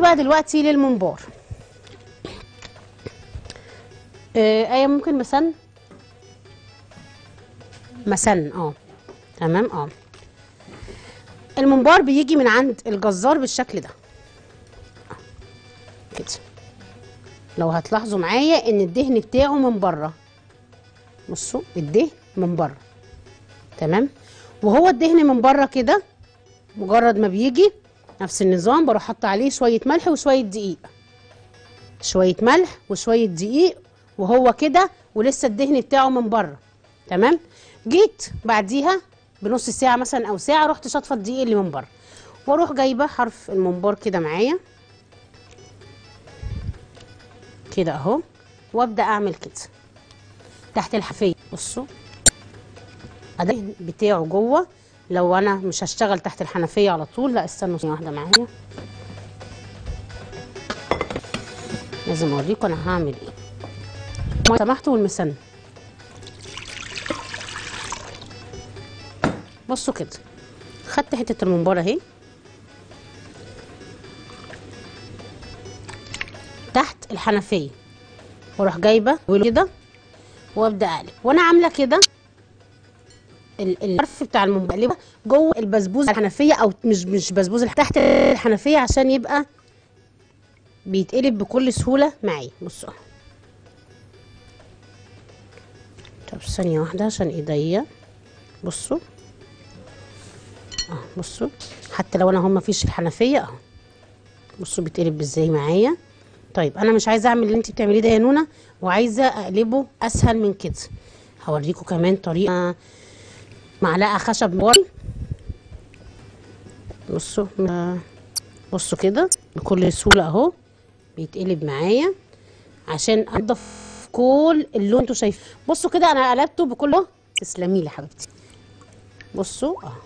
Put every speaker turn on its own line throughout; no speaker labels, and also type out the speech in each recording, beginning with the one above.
بقى دلوقتي للممبار آه ايه ممكن مسن مسن اه تمام اه الممبار بيجي من عند الجزار بالشكل ده كده لو هتلاحظوا معايا ان الدهن بتاعه من بره بصوا الدهن من بره تمام وهو الدهن من بره كده مجرد ما بيجي نفس النظام بروح حاطه عليه شويه ملح وشويه دقيق شويه ملح وشويه دقيق وهو كده ولسه الدهن بتاعه من بره تمام جيت بعديها بنص ساعه مثلا او ساعه رحت شاطفه الدقيق اللي من بره واروح جايبه حرف الممبار كده معايا كده اهو وابدا اعمل كده تحت الحنفيه بصوا الدهن بتاعه جوه لو انا مش هشتغل تحت الحنفيه على طول لا استنوا ثانيه واحده معايا لازم اوريكم انا هعمل ايه ما سمحتوا والمسن بصوا كده خدت حته الممبار اهي تحت الحنفيه واروح جايبه كده وابدا اقلب وانا عامله كده ال- الحرف بتاع المقلبه جوه البسبوسه الحنفيه او مش مش بسبوسه تحت الحنفيه عشان يبقى بيتقلب بكل سهوله معايا بصوا طب ثانيه واحده عشان ايديا بصوا اه بصوا حتى لو انا هم مفيش الحنفيه اهو بصوا بيتقلب ازاي معايا طيب انا مش عايزه اعمل اللي انت بتعمليه ده يا نونا وعايزه اقلبه اسهل من كده هوريكم كمان طريقه معلقه خشب موري بصوا آه، بصوا كده بكل سهوله اهو بيتقلب معايا عشان انضف كل اللون انتوا شايفين بصوا كده انا قلبته بكل اهو تسلمي لي حبيبتي بصوا اه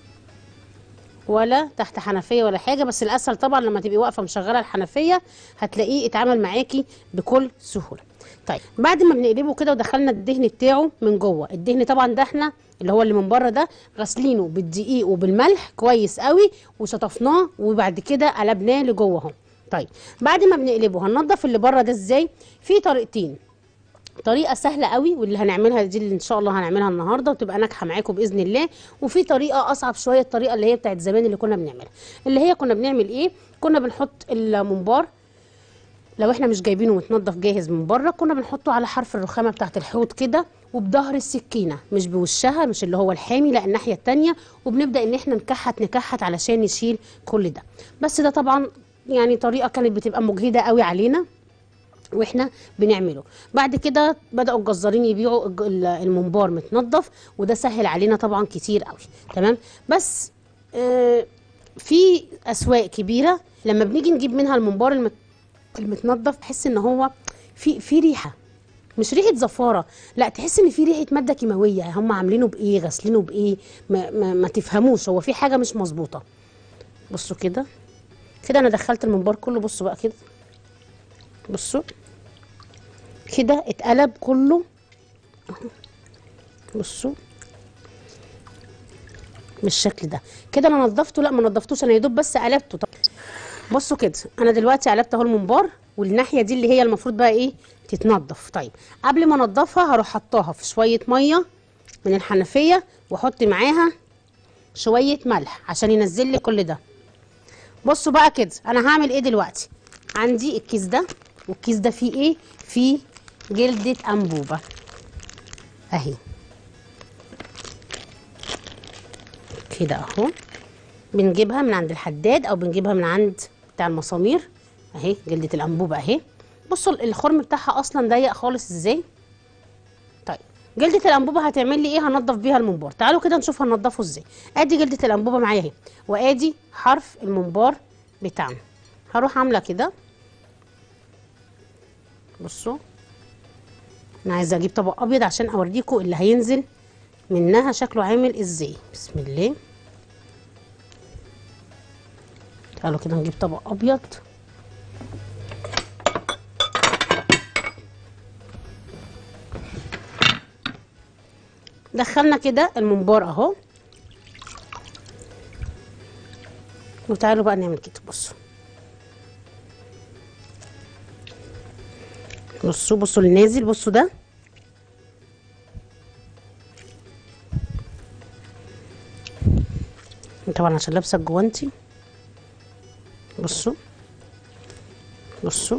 ولا تحت حنفيه ولا حاجه بس الاسهل طبعا لما تبقي واقفه مشغله الحنفيه هتلاقيه اتعمل معاكي بكل سهوله طيب بعد ما بنقلبه كده ودخلنا الدهن بتاعه من جوه الدهن طبعا ده احنا اللي هو اللي من بره ده غاسلينه بالدقيق وبالملح كويس قوي وشطفناه وبعد كده قلبناه لجوه اهو طيب بعد ما بنقلبه هننضف اللي بره ده ازاي في طريقتين طريقه سهله قوي واللي هنعملها دي اللي ان شاء الله هنعملها النهارده وتبقى ناجحه معاكم باذن الله وفي طريقه اصعب شويه الطريقه اللي هي بتاعت زمان اللي كنا بنعملها اللي هي كنا بنعمل ايه كنا بنحط الممبار لو احنا مش جايبينه متنضف جاهز من بره كنا بنحطه على حرف الرخامه بتاعت الحوض كده وبظهر السكينه مش بوشها مش اللي هو الحامي لا الناحيه التانية وبنبدا ان احنا نكحت نكحت علشان نشيل كل ده بس ده طبعا يعني طريقه كانت بتبقى مجهده قوي علينا واحنا بنعمله بعد كده بداوا الجزارين يبيعوا الج- ال- الممبار متنضف وده سهل علينا طبعا كتير قوي تمام بس آه في اسواق كبيره لما بنيجي نجيب منها الممبار المت المتنضف تحس ان هو في في ريحه مش ريحه زفاره لا تحس ان في ريحه ماده كيماويه هم عاملينه بايه غاسلينه بايه ما, ما, ما تفهموش هو في حاجه مش مظبوطه بصوا كده كده انا دخلت الممبار كله بصوا بقى كده بصوا كده اتقلب كله أهو. بصوا بالشكل ده كده انا نضفته لا ما نضفتوش انا يا دوب بس قلبته طب بصوا كده انا دلوقتي قلبت اهو الممبار والناحيه دي اللي هي المفروض بقى ايه تتنضف طيب قبل ما انضفها هروح حطاها في شويه ميه من الحنفيه واحط معاها شويه ملح عشان ينزل لي كل ده بصوا بقى كده انا هعمل ايه دلوقتي عندي الكيس ده والكيس ده فيه ايه فيه جلدة انبوبة اهي كده اهو بنجيبها من عند الحداد او بنجيبها من عند بتاع المسامير اهي جلدة الانبوبة اهي بصوا الخرم بتاعها اصلا ضيق خالص ازاي طيب جلدة الانبوبة هتعمل لي ايه هنضف بيها الممبار تعالوا كده نشوف هنضفه ازاي ادي جلدة الانبوبة معايا اهي وادي حرف الممبار بتاعنا هروح عاملة كده بصوا انا عايزه اجيب طبق ابيض عشان اوريكم اللي هينزل منها شكله عامل ازاي بسم الله تعالوا كده نجيب طبق ابيض دخلنا كده الممبار اهو وتعالوا بقى نعمل كده بصوا بصوا بصوا اللي نازل بصوا ده طبعا عشان لابسه الجوانتي بصوا بصوا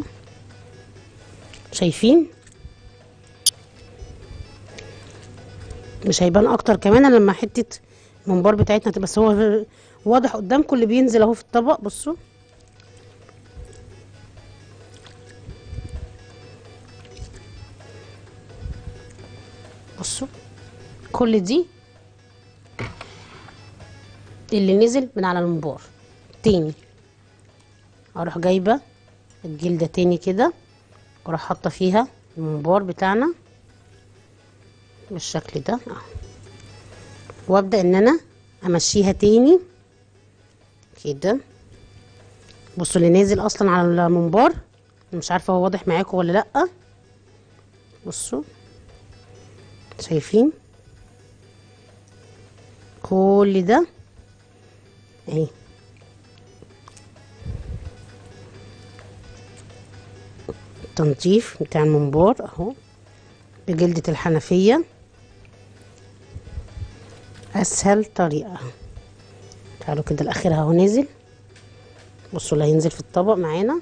شايفين مش هيبان اكتر كمان إلا لما حته الممبار بتاعتنا تبقى بس هو واضح قدامكم اللي بينزل اهو في الطبق بصوا بصوا كل دي اللي نزل من على الممبار تاني اروح جايبه الجلده تاني كده واروح حاطه فيها الممبار بتاعنا بالشكل ده اهو وابدا ان انا امشيها تاني كده بصوا اللي نازل اصلا على الممبار مش عارفه هو واضح معاكم ولا لا بصوا شايفين كل ده اهي التنظيف بتاع الممبار اهو بجلدة الحنفية اسهل طريقة تعالوا كده الاخير اهو نازل بصوا اللي هينزل في الطبق معانا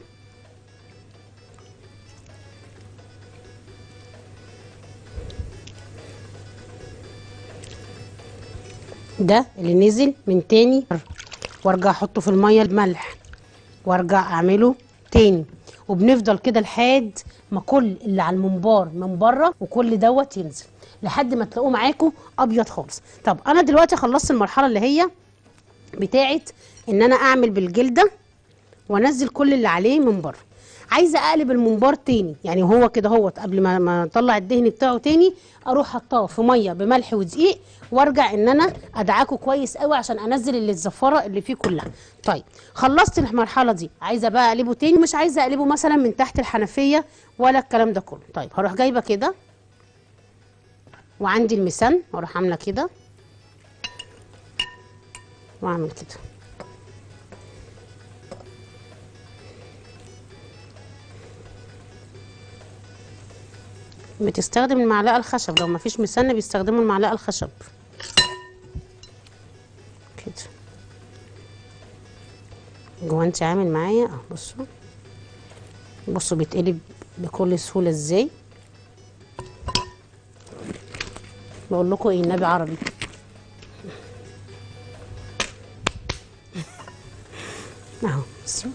ده اللي نزل من تاني وارجع احطه في الميه الملح وارجع اعمله تاني وبنفضل كده لحد ما كل اللي على الممبار من بره وكل دوت ينزل لحد ما تلاقوه معاكم ابيض خالص طب انا دلوقتي خلصت المرحله اللي هي بتاعت ان انا اعمل بالجلده وانزل كل اللي عليه من بره عايزه اقلب الممبار تاني يعني هو كده هوت قبل ما ما اطلع الدهن بتاعه تاني اروح حطاه في ميه بملح ودقيق وارجع ان انا ادعكه كويس قوي عشان انزل اللي الزفاره اللي فيه كلها طيب خلصت المرحله دي عايزه بقى اقلبه تاني مش عايزه اقلبه مثلا من تحت الحنفيه ولا الكلام ده كله طيب هروح جايبه كده وعندي المسن واروح عامله كده واعمل كده بتستخدم المعلقه الخشب لو مفيش مسن بيستخدموا المعلقه الخشب كده جوانتي عامل معايا اهو بصوا بصوا بيتقلب بكل سهوله ازاي بقول لكم ايه النبي عربي اهو بصوا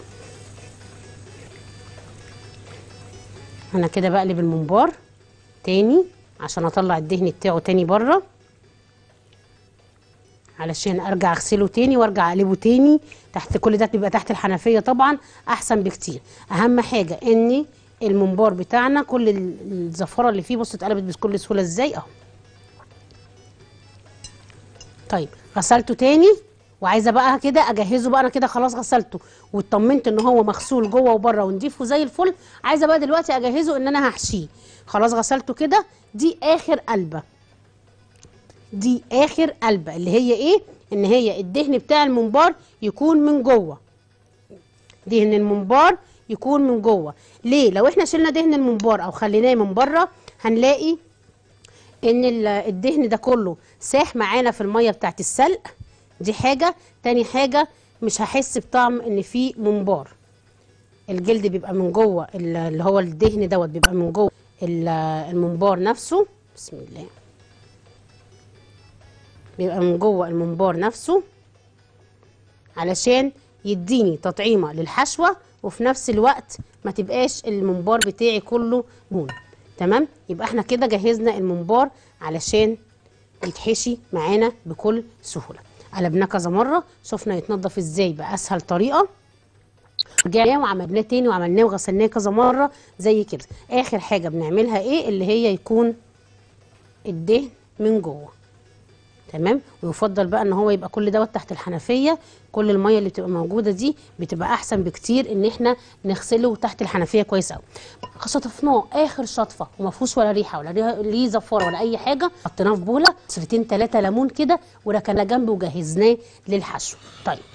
انا كده بقلب الممبار تاني عشان اطلع الدهن بتاعه تاني بره علشان ارجع اغسله تاني وارجع اقلبه تاني تحت كل ده بيبقى تحت الحنفيه طبعا احسن بكتير اهم حاجه ان الممبار بتاعنا كل الزفاره اللي فيه بصوا اتقلبت بكل سهوله ازاي اهو طيب غسلته تاني وعايزه بقى كده اجهزه بقى انا كده خلاص غسلته واطمنت ان هو مغسول جوه وبره ونضيفه زي الفل عايزه بقى دلوقتي اجهزه ان انا هحشيه خلاص غسلته كده دي اخر قلبه دي اخر قلبه اللي هي ايه ان هي الدهن بتاع الممبار يكون من جوه دهن الممبار يكون من جوه ليه لو احنا شلنا دهن الممبار او خليناه من بره هنلاقي ان الدهن ده كله ساح معانا في الميه بتاعت السلق دي حاجه تاني حاجه مش هحس بطعم ان فيه ممبار الجلد بيبقى من جوه اللي هو الدهن دوت بيبقى من جوه الممبار نفسه بسم الله بيبقى من جوه الممبار نفسه علشان يديني تطعيمه للحشوه وفي نفس الوقت ما تبقاش الممبار بتاعي كله دهون تمام يبقى احنا كده جهزنا الممبار علشان يتحشي معانا بكل سهوله قلبناه كذا مره شفنا يتنضف ازاي باسهل طريقه رجعناه وعملناه تاني وعملناه وغسلناه كذا مره زي كده اخر حاجه بنعملها ايه اللي هي يكون الدهن من جوه تمام ويفضل بقى ان هو يبقى كل دوت تحت الحنفيه كل الميه اللي بتبقى موجوده دي بتبقى احسن بكتير ان احنا نغسله تحت الحنفيه كويس قوي شطفناه اخر شطفه وما فيهوش ولا ريحه ولا ليه زفاره ولا اي حاجه حطيناه في بوله عصرتين ثلاثه ليمون كده وركناه جنبه وجهزناه للحشو طيب